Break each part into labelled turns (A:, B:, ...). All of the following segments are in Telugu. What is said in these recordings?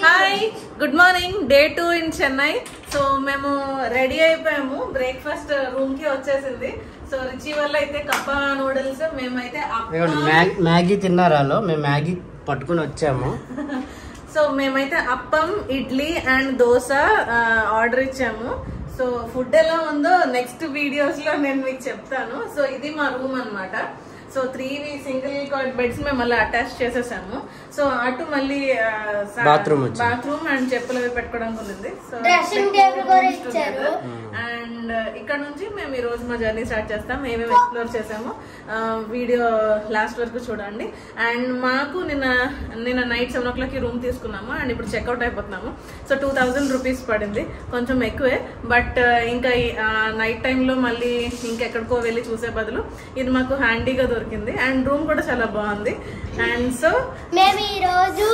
A: Hi good morning day two in Chennai so మేము రెడీ అయిపోయాము బ్రేక్ఫాస్ట్ రూమ్ కి వచ్చేసింది సో రుచి వల్ల అయితే కప్ప నూడిల్స్ మేమైతే
B: ఇదిగోండి,
A: అప్పం
B: మ్యాగ్- మ్యాగీ తిన్నారాలో మేము మ్యాగీ పట్టుకుని వచ్చాము
A: సో మేమైతే అప్పం ఇడ్లీ అండ్ దోశ ఆర్డర్ ఇచ్చాము సో ఫుడ్ ఎలా ఉందో నెక్స్ట్ వీడియోస్ లో నేను మీకు చెప్తాను సో ఇది మా రూమ్ అన్నమాట so three single cot beds మేము మళ్ళీ అటాచ్ చేసేసాము సో అటు మళ్ళీ
B: Bathroom వచ్చింది.
A: బాత్రూమ్ అండ్ చెప్పులు అవి పెట్టుకోవడానికి ఉంది సో
C: Dressing table కూడా ఇచ్చారు.
A: అండ్ ఇక్కడ నుంచి మేము ఈ రోజు మా జర్నీ స్టార్ట్ చేస్తాం ఏమేమి ఎక్స్ప్లోర్ చేసాము వీడియో లాస్ట్ వరకు చూడండి అండ్ మాకు నిన్న నిన్న night seven o'clock room తీసుకున్నాము అండ్ ఇప్పుడు చెక్అవుట్ అయిపోతున్నాము సో టూ థౌజండ్ రూపీస్ పడింది కొంచెం ఎక్కువే బట్ ఇంకా నైట్ టైంలో మళ్ళీ ఇంకెక్కడికో వెళ్ళి చూసే బదులు ఇది మాకు హ్యాండీగా దొరికింది అండ్ రూమ్ కూడా చాలా బాగుంది అండ్ సో
C: మేము ఈ రోజు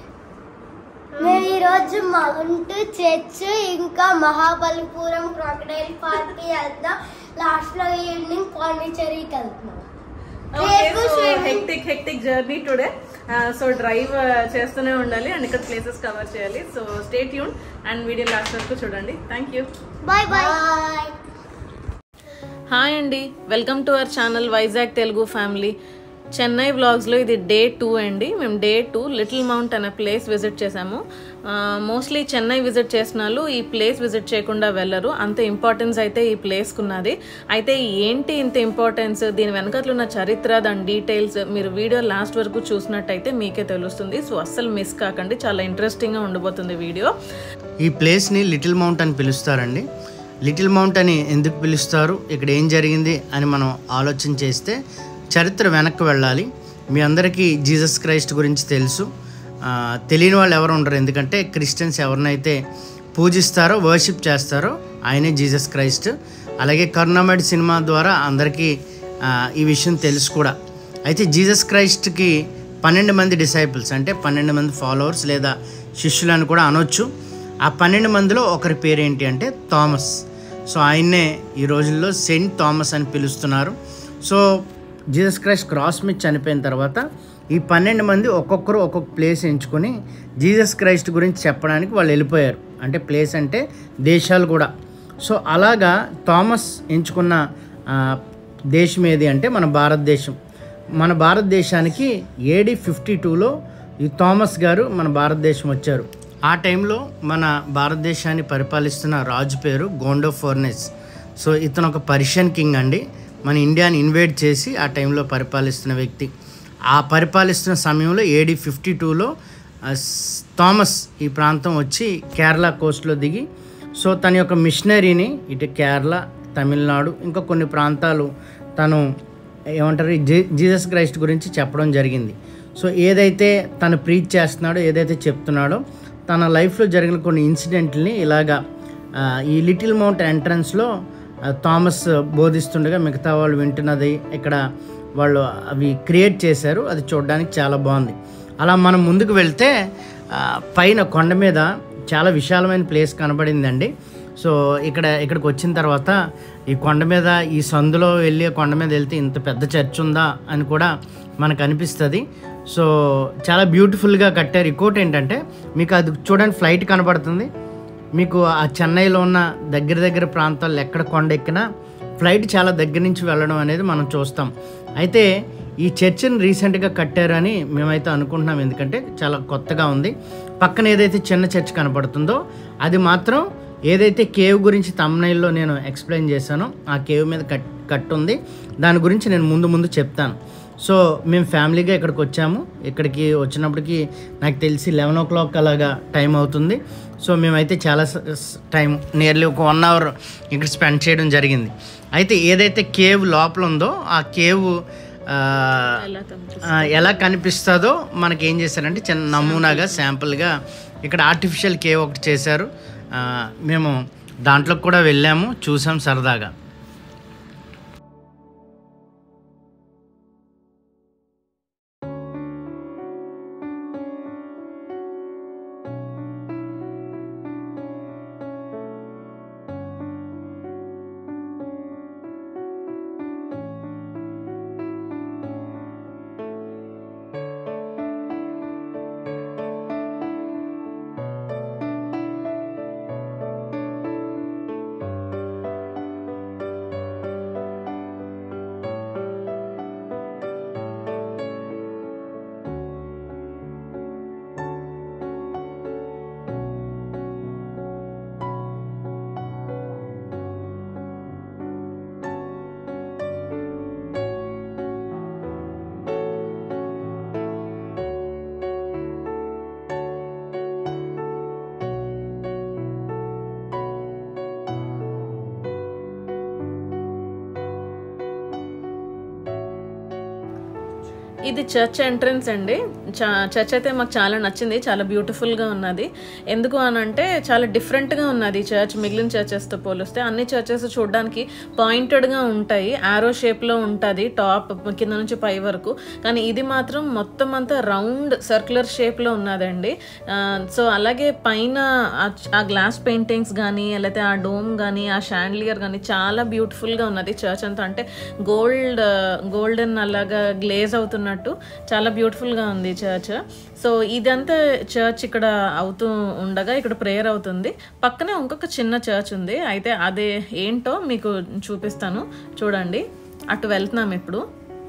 C: మేము ఈ రోజు మౌంట్ చర్చ్ ఇంకా మహాబలిపురం క్రాకడైల్ పార్క్ వెళ్తాం లాస్ట్ లో ఈవినింగ్ పాండిచేరికి వెళ్తున్నాం రేపు swimming-
A: hectic hectic journey today so drive చేస్తూనే ఉండాలి అండ్ ఇక్కడ ప్లేసెస్ కవర్ చేయాలి so stay tune and video last వరకు చూడండి thank you
C: bye bye
A: hi అండి welcome to our channel Vizag Telugu family Chennai వ్లాగ్స్లో ఇది డే టూ అండి మేము డే టూ లిటిల్ మౌంట్ అనే ప్లేస్ విజిట్ చేసాము మోస్ట్లీ చెన్నై విజిట్ చేసిన వాళ్ళు ఈ ప్లేస్ విజిట్ చేయకుండా వెళ్ళరు అంత ఇంపార్టెన్స్ అయితే ఈ ప్లేస్కి ఉన్నది అయితే ఏంటి ఇంత ఇంపార్టెన్స్ దీని వెనకట్లు ఉన్న చరిత్ర దాని డీటెయిల్స్ మీరు వీడియో లాస్ట్ వరకు చూసినట్టయితే మీకే తెలుస్తుంది సో అస్సలు మిస్ కాకండి చాలా ఇంట్రెస్టింగ్గా ఉండబోతుంది వీడియో
B: ఈ ప్లేస్ని లిటిల్ మౌంట్ అని పిలుస్తారండి లిటిల్ మౌంట్ అని ఎందుకు పిలుస్తారు ఇక్కడ ఏం జరిగింది అని మనం ఆలోచన చేస్తే చరిత్ర వెనక్కి వెళ్ళాలి మీ అందరికీ జీసస్ క్రైస్ట్ గురించి తెలుసు ఆ, తెలియని వాళ్ళు ఎవరు ఉండరు ఎందుకంటే క్రిస్టియన్స్ ఎవరినైతే పూజిస్తారో వర్షిప్ చేస్తారో ఆయనే జీసస్ క్రైస్ట్ అలాగే కరుణామేడ్ సినిమా ద్వారా అందరికీ ఆ, ఈ విషయం తెలుసు కూడా అయితే జీసస్ క్రైస్ట్కి పన్నెండు మంది డిసైపుల్స్ అంటే పన్నెండు మంది ఫాలోవర్స్ లేదా శిష్యులు అని కూడా అనొచ్చు ఆ పన్నెండు మందిలో ఒకరి పేరు ఏంటి అంటే థామస్ సో ఆయన్నే ఈ రోజుల్లో సెయింట్ థామస్ అని పిలుస్తున్నారు సో జీసస్ క్రైస్ట్ క్రాస్ మీద చనిపోయిన తర్వాత ఈ పన్నెండు మంది ఒక్కొక్కరు ఒక్కొక్క ప్లేస్ ఎంచుకొని జీసస్ క్రైస్ట్ గురించి చెప్పడానికి వాళ్ళు వెళ్ళిపోయారు అంటే ప్లేస్ అంటే దేశాలు కూడా సో అలాగా థామస్ ఎంచుకున్న ఆ, దేశం ఏది అంటే మన భారతదేశం మన భారతదేశానికి ఏడి ఫిఫ్టీ టూలో ఈ థామస్ గారు మన భారతదేశం వచ్చారు ఆ టైంలో మన భారతదేశాన్ని పరిపాలిస్తున్న రాజు పేరు గోండో ఫోర్నెస్ సో ఇతను ఒక పర్షియన్ కింగ్ అండి మన ఇండియాని ఇన్వైట్ చేసి ఆ టైంలో పరిపాలిస్తున్న వ్యక్తి ఆ పరిపాలిస్తున్న సమయంలో ఏడి ఫిఫ్టీ టూలో థామస్ ఈ ప్రాంతం వచ్చి కేరళ కోస్ట్లో దిగి సో తన యొక్క మిషనరీని ఇటు కేరళ తమిళనాడు ఇంకా కొన్ని ప్రాంతాలు తను ఏమంటారు ఈ జీ జీసస్ క్రైస్ట్ గురించి చెప్పడం జరిగింది సో ఏదైతే తను ప్రీచ్ చేస్తున్నాడో ఏదైతే చెప్తున్నాడో తన లైఫ్లో జరిగిన కొన్ని ఇన్సిడెంట్ని ఇలాగా ఆ, ఈ లిటిల్ మౌంట్ ఎంట్రన్స్లో థామస్ బోధిస్తుండగా మిగతా వాళ్ళు వింటున్నది ఇక్కడ వాళ్ళు అవి క్రియేట్ చేశారు అది చూడడానికి చాలా బాగుంది అలా మనం ముందుకు వెళ్తే ఆ, పైన కొండ మీద చాలా విశాలమైన ప్లేస్ కనబడిందండి సో ఇక్కడ ఇక్కడికి వచ్చిన తర్వాత ఈ కొండ మీద ఈ సందులో వెళ్ళి ఆ కొండ మీద వెళ్తే ఇంత పెద్ద చర్చ్ ఉందా అని కూడా మనకు అనిపిస్తుంది సో చాలా బ్యూటిఫుల్గా కట్టారు ఇంకోటి ఏంటంటే మీకు అది చూడండి ఫ్లైట్ కనబడుతుంది మీకు ఆ చెన్నైలో ఉన్న దగ్గర దగ్గర ప్రాంతాల్లో ఎక్కడ కొండ ఎక్కినా ఫ్లైట్ చాలా దగ్గర నుంచి వెళ్ళడం అనేది మనం చూస్తాం అయితే ఈ చర్చిని రీసెంట్గా కట్టారని మేమైతే అనుకుంటున్నాం ఎందుకంటే చాలా కొత్తగా ఉంది పక్కన ఏదైతే చిన్న చర్చ్ కనపడుతుందో అది మాత్రం ఏదైతే కేవ్ గురించి తమ్నైల్లో నేను ఎక్స్ప్లెయిన్ చేశానో ఆ కేవ్ మీద కట్ కట్ ఉంది దాని గురించి నేను ముందు ముందు చెప్తాను సో మేము ఫ్యామిలీగా ఇక్కడికి వచ్చాము ఇక్కడికి వచ్చినప్పటికి నాకు తెలిసి లెవెన్ ఓ క్లాక్ అలాగా టైం అవుతుంది సో మేమైతే చాలా టైం నియర్లీ ఒక వన్ అవర్ ఇక్కడ స్పెండ్ చేయడం జరిగింది అయితే ఏదైతే కేవ్ లోపల ఉందో ఆ కేవ్ ఆ, ఆ, ఎలా కనిపిస్తుందో మనకి ఏం చేశారంటే చిన్న నమూనాగా శాంపుల్గా ఇక్కడ ఆర్టిఫిషియల్ కేవ్ ఒకటి చేశారు ఆ, మేము దాంట్లోకి కూడా వెళ్ళాము చూసాం సరదాగా
A: ఇది చర్చ్ ఎంట్రన్స్ అండి చ- చర్చ్ అయితే మాకు చాలా నచ్చింది చాలా బ్యూటిఫుల్గా ఉన్నది ఎందుకు అని అంటే చాలా డిఫరెంట్గా ఉన్నది ఈ చర్చ్ మిగిలిన చర్చెస్తో పోలిస్తే అన్ని చర్చెస్ చూడడానికి పాయింటెడ్గా ఉంటాయి ఆరో షేప్లో ఉంటుంది టాప్ కింద నుంచి పై వరకు కానీ ఇది మాత్రం మొత్తం అంతా రౌండ్ సర్క్యులర్ షేప్లో ఉన్నదండి సో అలాగే పైన ఆ- ఆ గ్లాస్ పెయింటింగ్స్ కానీ లేకపోతే ఆ డోమ్ కానీ ఆ షాండ్లియర్ కానీ చాలా బ్యూటిఫుల్గా ఉన్నది చర్చ్ అంతా అంటే గోల్డ్ గోల్డెన్ అలాగా గ్లేజ్ అవుతున్నట్టు చాలా బ్యూటిఫుల్గా ఉంది చర్చ్ సో ఇదంతా చర్చ్ ఇక్కడ అవుతూ ఉండగా ఇక్కడ ప్రేయర్ అవుతుంది పక్కనే ఇంకొక చిన్న చర్చ్ ఉంది అయితే అదే ఏంటో మీకు చూపిస్తాను చూడండి అటు వెళ్తున్నాం ఇప్పుడు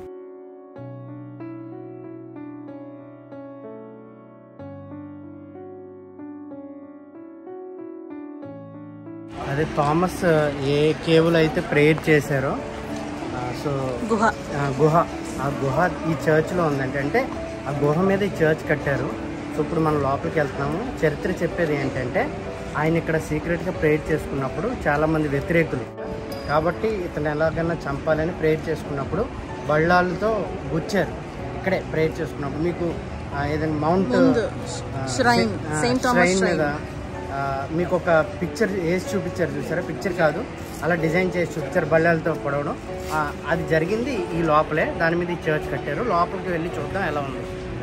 B: అదే థామస్ ఏ కేవులు అయితే ప్రేయర్ చేశారో ఆ, సో
A: గుహ
B: ఆ గుహ ఆ గుహ ఈ చర్చ్లో ఉందంటే అంటే ఆ గుహ మీద ఈ చర్చ్ కట్టారు సో ఇప్పుడు మనం లోపలికి వెళ్తున్నాము చరిత్ర చెప్పేది ఏంటంటే ఆయన ఇక్కడ సీక్రెట్గా ప్రేయర్ చేసుకున్నప్పుడు చాలామంది వ్యతిరేకులు కాబట్టి ఇతను ఎలాగైనా చంపాలని ప్రేయర్ చేసుకున్నప్పుడు బళ్ళాలతో గుచ్చారు ఇక్కడే ప్రేయర్ చేసుకున్నప్పుడు మీకు ఆ, ఏదైనా మౌంట్ ఆ,
A: shrine,
B: ఆ,
A: Saint Thomas
B: shrine
A: shrine.
B: మీద ఆ, మీకు ఒక పిక్చర్ వేసి చూపించారు చూసారా పిక్చర్ కాదు అలా డిజైన్ చేసి చూపించారు బళ్ళాలతో పొడవడం ఆ, అది జరిగింది ఈ లోపలే దాని మీద ఈ చర్చ్ కట్టారు లోపలికి వెళ్ళి చూద్దాం ఎలా ఉంది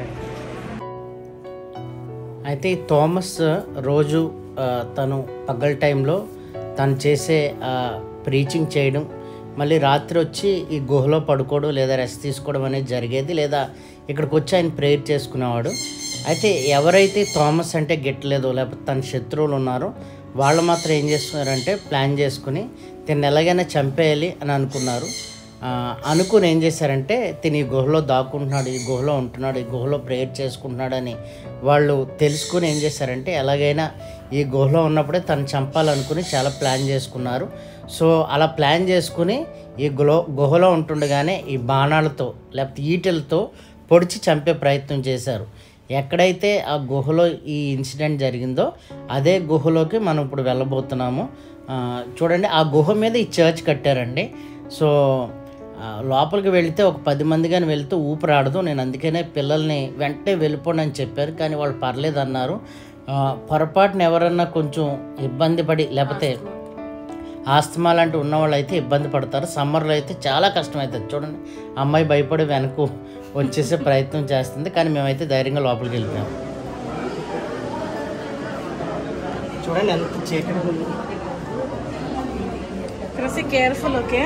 B: అయితే ఈ థామస్ రోజు ఆ, తను పగల టైంలో తను చేసే ప్రీచింగ్ చేయడం మళ్ళీ రాత్రి వచ్చి ఈ గుహలో పడుకోవడం లేదా రెస్ట్ తీసుకోవడం అనేది జరిగేది లేదా ఇక్కడికి వచ్చి ఆయన ప్రేయర్ చేసుకునేవాడు అయితే ఎవరైతే థామస్ అంటే గిట్టలేదో లేకపోతే తన శత్రువులు ఉన్నారో వాళ్ళు మాత్రం ఏం చేస్తున్నారంటే ప్లాన్ చేసుకుని తిని ఎలాగైనా చంపేయాలి అని అనుకున్నారు ఆ, అనుకుని ఏం చేశారంటే తిని ఈ గుహలో దాక్కుంటున్నాడు ఈ గుహలో ఉంటున్నాడు ఈ గుహలో ప్రేయర్ చేసుకుంటున్నాడని వాళ్ళు తెలుసుకుని ఏం చేశారంటే ఎలాగైనా ఈ గుహలో ఉన్నప్పుడే తను చంపాలనుకుని చాలా ప్లాన్ చేసుకున్నారు సో అలా ప్లాన్ చేసుకుని ఈ గులో గుహలో ఉంటుండగానే ఈ బాణాలతో లేకపోతే ఈటెలతో పొడిచి చంపే ప్రయత్నం చేశారు ఎక్కడైతే ఆ గుహలో ఈ ఇన్సిడెంట్ జరిగిందో అదే గుహలోకి మనం ఇప్పుడు వెళ్ళబోతున్నాము ఆ, చూడండి ఆ గుహ మీద ఈ చర్చ్ కట్టారండి సో ఆ, లోపలికి వెళితే ఒక పది మంది కానీ వెళ్తే ఊపిరాడదు నేను అందుకనే పిల్లల్ని వెంటనే వెళ్ళిపోండి అని చెప్పారు కానీ వాళ్ళు పర్లేదు అన్నారు ఆ, పొరపాటున ఎవరన్నా కొంచెం ఇబ్బంది పడి లేకపోతే ఆస్తమా లాంటి ఉన్నవాళ్ళు అయితే ఇబ్బంది పడతారు సమ్మర్లో అయితే చాలా కష్టం అవుతుంది చూడండి అమ్మాయి భయపడి వెనక్కు వచ్చేసే ప్రయత్నం చేస్తుంది కానీ మేమైతే ధైర్యంగా లోపలికి వెళ్ళిపోయాం చూడండి ఎంత చీకటి ఉంది
A: క్రసి కేర్ఫుల్ ఓకే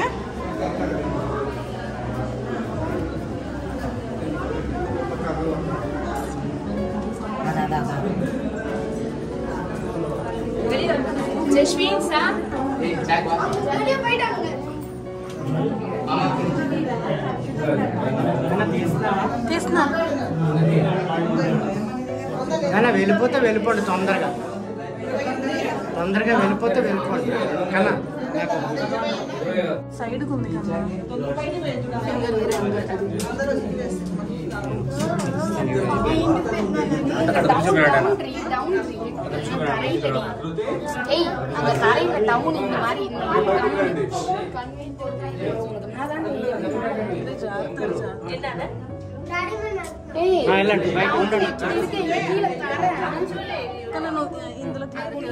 A: తీస్తున్నా
B: కానీ వెళ్ళిపోతే వెళ్ళిపోండి తొందరగా తొందరగా వెళ్ళిపోతే వెళ్ళిపోండి కన్నా
A: సైడ్ ఉంది కదా
D: ஏய் அந்த கரையில டவுன் இந்த மாதிரி இந்த மாதிரி ஏய்
B: వెళ్ళండి బయట ఉండండి
A: కానీ నువ్వు ఇందులో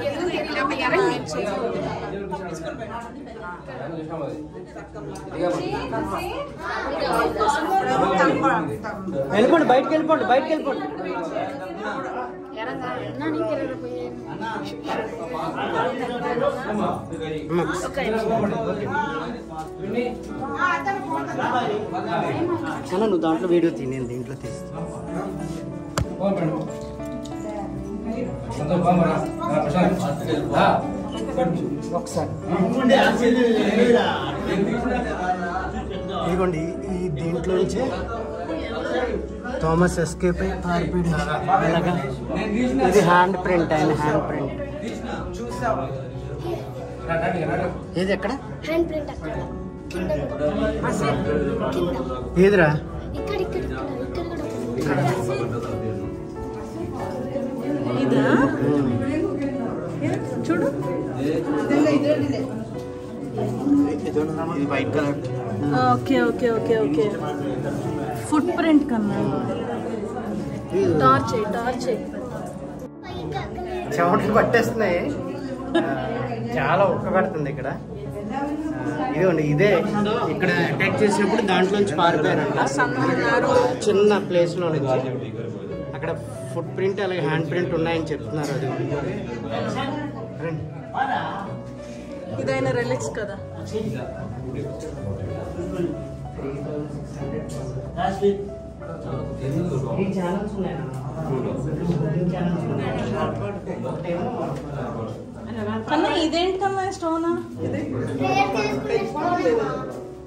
B: వెళ్ళిపోండి బయటకు వెళ్ళిపోండి బయటకు వెళ్ళిపోండి
D: இறங்க என்ன நீங்க இறங்க போய்
B: కన్నా నువ్వు దాంట్లో వీడియో తీ నేను దీంట్లో తీస్తాను ఒకసారి ఇదిగోండి ఈ దీంట్లో నుంచి థామస్ ఎస్కేప్ అయి పారిపోయాడు ఇలాగా ఇది హ్యాండ్ ప్రింట్ ఆయన హ్యాండ్ ప్రింట్ ఏది ఎక్కడ
C: హ్యాండ్ ప్రింట్ అక్కడ కింద కూడా. కింద
B: ఏదిరా
C: ఇక్కడ ఇక్కడ ఇక్కడ ఇక్కడ కూడా
A: ఇదా చూడు
B: ఇది white colour
A: okay okay okay okay foot print కన్నా టార్చ్ టార్చ్
B: చెమటలు పట్టేస్తున్నాయి ఆ, చాలా ఉక్క కడుతుంది ఇక్కడ ఆ, ఇదిగోండి ఇదే ఇక్కడ అటాక్ చేసినప్పుడు దాంట్లోంచి పారిపోయారంట చిన్న ప్లేస్ లో నుంచి అక్కడ ఫుట్ ప్రింట్ అలాగే హ్యాండ్ ప్రింట్ ఉన్నాయని చెప్తున్నారు అది రండి.
A: ఇదైనా రిలీక్స్ కదా
B: ఈ ఛానల్స్ ఉన్నాయన్న. ఈ ఛానల్స్ ఉన్నాయి. ఒకటేమో
A: కన్నా ఇదేంటి కన్నా స్టోనా ఇది
C: ప్రేయర్ చేసుకునే స్టోన్ అమ్మా.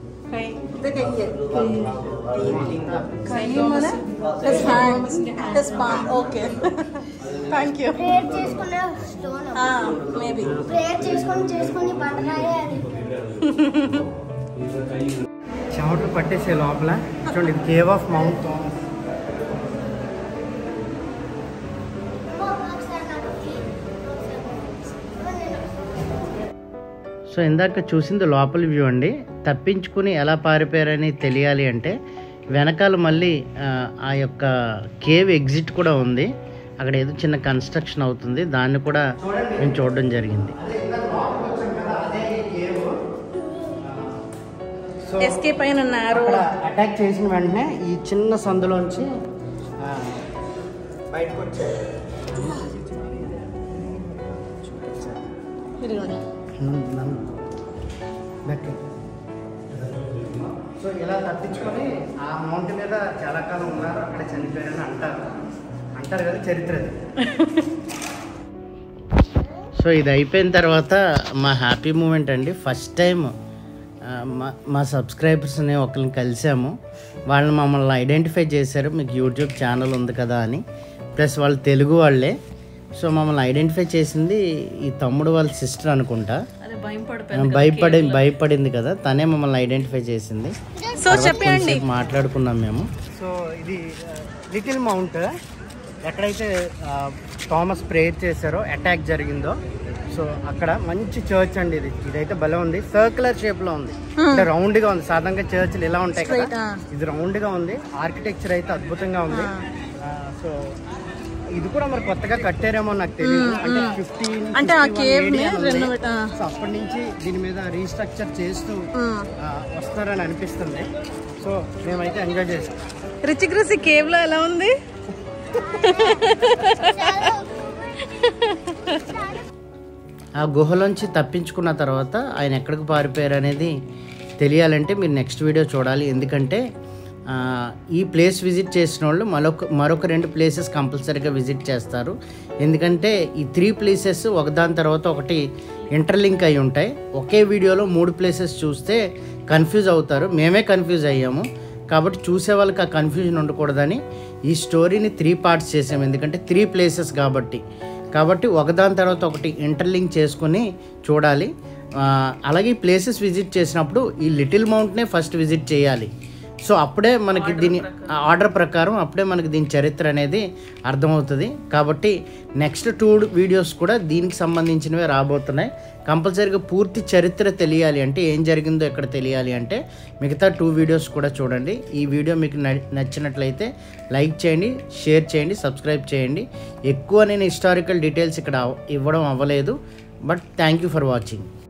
A: ఓకే థ్యాంక్ యూ
C: ప్రేయర్ చేసుకునే స్టోన్ అమ్మా.
A: మేబీ
C: ప్రేయర్ చేసుకొని చేసుకొని బండరాయే అది
B: చెమటలు పట్టేసే లోపల చూడండి ఇది కేవ్ ఆఫ్ మౌంట్ థామస్
C: ఒకసారి నాకు
B: సో ఇందాక చూసింది లోపల వ్యూ అండి తప్పించుకుని ఎలా పారిపోయారని తెలియాలి అంటే వెనకాల మళ్ళీ ఆ, ఆ యొక్క కేవ్ ఎగ్జిట్ కూడా ఉంది అక్కడ ఏదో చిన్న కన్స్ట్రక్షన్ అవుతుంది దాన్ని కూడా మేము చూడడం జరిగింది సో
A: ఎస్కేప్ అయిన నారో
B: అక్కడ అటాక్ చేసిన వెంటనే ఈ చిన్న సందులోంచి ఆ, బయటకు వచ్చారు నన్ను- నన్ను బెక్కి. సో ఇలా తప్పించుకొని ఆ మౌంట్ మీద చాలా కాలం ఉన్నారు అక్కడ చనిపోయారని అంటారు అంటారు కదా చరిత్ర అది సో ఇది అయిపోయిన తర్వాత మా హ్యాపీ మూమెంట్ అండి ఫస్ట్ టైం మా మా సబ్స్క్రైబర్స్ని ఒకరిని కలిసాము వాళ్ళు మమ్మల్ని ఐడెంటిఫై చేశారు మీకు యూట్యూబ్ ఛానల్ ఉంది కదా అని ప్లస్ వాళ్ళు తెలుగు వాళ్ళే సో మమ్మల్ని ఐడెంటిఫై చేసింది ఈ తమ్ముడు వాళ్ళ సిస్టర్ అనుకుంటా
A: అదే భయం
B: ఆ,
A: పడిపోయింది
B: భయపడి భయపడింది కదా తనే మమ్మల్ని ఐడెంటిఫై చేసింది
A: సో చెప్పండి
B: కొంచెంసేపు మాట్లాడుకున్నాం మేము సో ఇది లిటిల్ మౌంట్ ఎక్కడైతే ఆ, థామస్ ప్రేయర్ చేశారో అటాక్ జరిగిందో సో అక్కడ మంచి చర్చ్ అండి ఇది ఇదైతే భలే ఉంది సర్క్యులర్ షేప్ లో ఉంది అంటే రౌండ్ గా ఉంది సాధారణంగా చర్చ్లు ఇలా ఉంటాయి
A: Straight,
B: కదా
A: ఆ.
B: ఇది రౌండ్ గా ఉంది ఆర్కిటెక్చర్ అయితే అద్భుతంగా ఉంది ఆ, సో ఇది కూడా మరి కొత్తగా కట్టారేమో నాకు తెలియదు అంటే ఫిఫ్టీన్
A: అంటే ఆ cave ని renovate, ఆ.
B: సో అప్పటి నుంచి దీని మీద రీస్ట్రక్చర్ చేస్తూ ఆ, వస్తారని అనిపిస్తుంది సో మేమైతే ఎంజాయ్ చేస్తాం
A: రిచిక్ రుచి కేవ్ లో ఎలా ఉంది
B: ఆ గుహలోంచి తప్పించుకున్న తర్వాత ఆయన ఎక్కడికి పారిపోయారు అనేది తెలియాలంటే మీరు నెక్స్ట్ వీడియో చూడాలి ఎందుకంటే ఆ, ఈ ప్లేస్ విజిట్ చేసిన వాళ్ళు మరొక మరొక రెండు ప్లేసెస్ కంపల్సరీగా విజిట్ చేస్తారు ఎందుకంటే ఈ త్రీ ప్లేసెస్ ఒకదాని తర్వాత ఒకటి ఇంటర్లింక్ అయి ఉంటాయి ఒకే వీడియోలో మూడు ప్లేసెస్ చూస్తే కన్ఫ్యూజ్ అవుతారు మేమే కన్ఫ్యూజ్ అయ్యాము కాబట్టి చూసే వాళ్ళకి ఆ కన్ఫ్యూజన్ ఉండకూడదని ఈ స్టోరీని త్రీ పార్ట్స్ చేసాము ఎందుకంటే త్రీ ప్లేసెస్ కాబట్టి కాబట్టి ఒకదాని తర్వాత ఒకటి ఇంటర్లింక్ చేసుకుని చూడాలి ఆ, అలాగే ఈ ప్లేసెస్ విజిట్ చేసినప్పుడు ఈ లిటిల్ మౌంట్నే ఫస్ట్ విజిట్ చేయాలి సో అప్పుడే మనకి దీని ఆర్డర్ ప్రకారం అప్పుడే మనకి దీని చరిత్ర అనేది అర్థమవుతుంది కాబట్టి నెక్స్ట్ టూ వీడియోస్ కూడా దీనికి సంబంధించినవే రాబోతున్నాయి కంపల్సరీగా పూర్తి చరిత్ర తెలియాలి అంటే ఏం జరిగిందో ఎక్కడ తెలియాలి అంటే మిగతా టూ వీడియోస్ కూడా చూడండి ఈ వీడియో మీకు న- నచ్చినట్లయితే లైక్ చేయండి షేర్ చేయండి సబ్స్క్రైబ్ చేయండి ఎక్కువ నేను హిస్టారికల్ డీటెయిల్స్ ఇక్కడ అవ- ఇవ్వడం అవ్వలేదు but thank you for watching